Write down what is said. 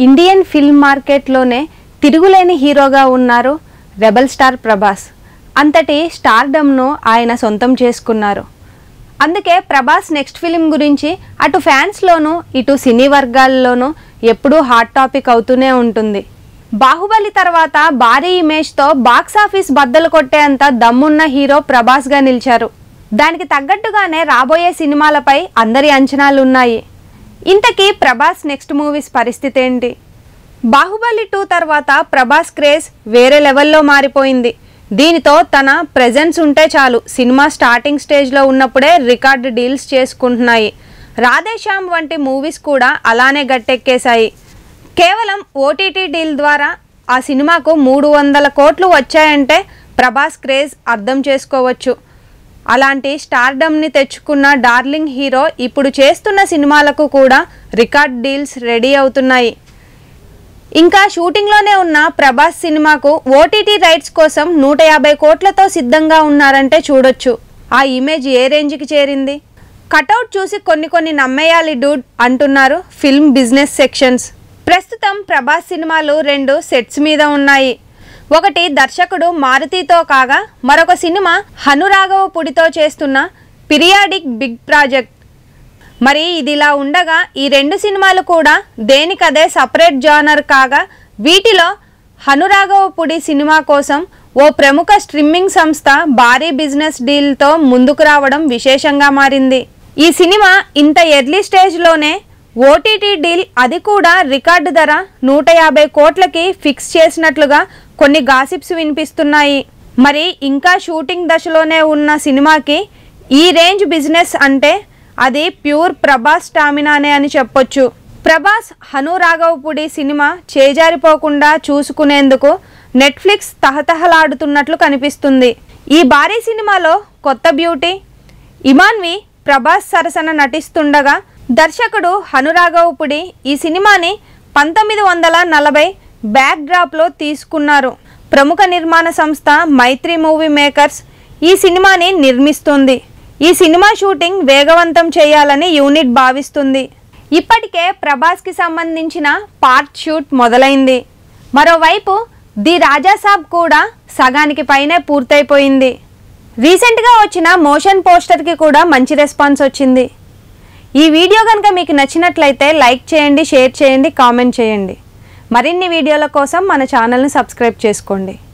Indian film మార్కెట్లోనే తిరుగులేని హీరోగా ఉన్నారు రెబల్ స్టార్ ప్రభాస్ అంతటి స్టార్డమ్ను ఆయన సొంతం చేసుకున్నారు అందుకే ప్రభాస్ నెక్స్ట్ ఫిలిం గురించి అటు ఫ్యాన్స్లోనూ ఇటు సినీ వర్గాల్లోనూ ఎప్పుడూ హాట్ టాపిక్ అవుతూనే ఉంటుంది బాహుబలి తర్వాత భారీ ఇమేజ్తో బాక్స్ ఆఫీస్ బద్దలు కొట్టేంత దమ్మున్న హీరో ప్రభాస్గా నిలిచారు దానికి తగ్గట్టుగానే రాబోయే సినిమాలపై అందరి అంచనాలు ఉన్నాయి ఇంతకీ ప్రభాస్ నెక్స్ట్ మూవీస్ పరిస్థితి ఏంటి బాహుబలి టూ తర్వాత ప్రభాస్ క్రేజ్ వేరే లెవెల్లో మారిపోయింది దీనితో తన ప్రెజెన్స్ ఉంటే చాలు సినిమా స్టార్టింగ్ స్టేజ్లో ఉన్నప్పుడే రికార్డ్ డీల్స్ చేసుకుంటున్నాయి రాధేశ్యామ్ వంటి మూవీస్ కూడా అలానే గట్టెక్కేశాయి కేవలం ఓటీటీ డీల్ ద్వారా ఆ సినిమాకు మూడు వందల కోట్లు వచ్చాయంటే ప్రభాస్ క్రేజ్ అర్థం చేసుకోవచ్చు అలాంటి స్టార్డమ్ని తెచ్చుకున్న డార్లింగ్ హీరో ఇప్పుడు చేస్తున్న సినిమాలకు కూడా రికార్డ్ డీల్స్ రెడీ అవుతున్నాయి ఇంకా షూటింగ్లోనే ఉన్న ప్రభాస్ సినిమాకు ఓటీటీ రైట్స్ కోసం నూట యాభై కోట్లతో సిద్ధంగా ఉన్నారంటే చూడొచ్చు ఆ ఇమేజ్ ఏ రేంజ్కి చేరింది కటౌట్ చూసి కొన్ని కొన్ని నమ్మేయాలి డూడ్ అంటున్నారు ఫిల్మ్ బిజినెస్ సెక్షన్స్ ప్రస్తుతం ప్రభాస్ సినిమాలు రెండు సెట్స్ మీద ఉన్నాయి ఒకటి దర్శకుడు మారుతితో కాగా మరొక సినిమా హనురాఘవపుడితో చేస్తున్న పిరియాడిక్ బిగ్ ప్రాజెక్ట్ మరి ఇదిలా ఉండగా ఈ రెండు సినిమాలు కూడా దేనికదే సపరేట్ జానర్ కాగా వీటిలో హనురాఘవపుడి సినిమా కోసం ఓ ప్రముఖ స్ట్రీమింగ్ సంస్థ భారీ బిజినెస్ డీల్తో ముందుకు రావడం విశేషంగా మారింది ఈ సినిమా ఇంత ఎర్లీ స్టేజ్లోనే ఓటీటీ డీల్ అది కూడా రికార్డు ధర నూట యాభై కోట్లకి ఫిక్స్ చేసినట్లుగా కొన్ని గాసిప్స్ వినిపిస్తున్నాయి మరి ఇంకా షూటింగ్ దశలోనే ఉన్న సినిమాకి ఈ రేంజ్ బిజినెస్ అంటే అది ప్యూర్ ప్రభాస్ స్టామినానే అని చెప్పొచ్చు ప్రభాస్ హను రాఘవపుడి సినిమా చేజారిపోకుండా చూసుకునేందుకు నెట్ఫ్లిక్స్ తహతహలాడుతున్నట్లు కనిపిస్తుంది ఈ భారీ సినిమాలో కొత్త బ్యూటీ ఇమాన్వి ప్రభాస్ సరసన నటిస్తుండగా దర్శకుడు హనురాఘవపుడి ఈ సినిమాని పంతొమ్మిది వందల నలభై బ్యాక్ డ్రాప్లో తీసుకున్నారు ప్రముఖ నిర్మాణ సంస్థ మైత్రి మూవీ మేకర్స్ ఈ సినిమాని నిర్మిస్తుంది ఈ సినిమా షూటింగ్ వేగవంతం చేయాలని యూనిట్ భావిస్తుంది ఇప్పటికే ప్రభాస్కి సంబంధించిన పార్ట్ షూట్ మొదలైంది మరోవైపు ది రాజాసాబ్ కూడా సగానికి పైనే పూర్తయిపోయింది రీసెంట్గా వచ్చిన మోషన్ పోస్టర్కి కూడా మంచి రెస్పాన్స్ వచ్చింది ఈ వీడియో కనుక మీకు నచ్చినట్లయితే లైక్ చేయండి షేర్ చేయండి కామెంట్ చేయండి మరిన్ని వీడియోల కోసం మన ఛానల్ని సబ్స్క్రైబ్ చేసుకోండి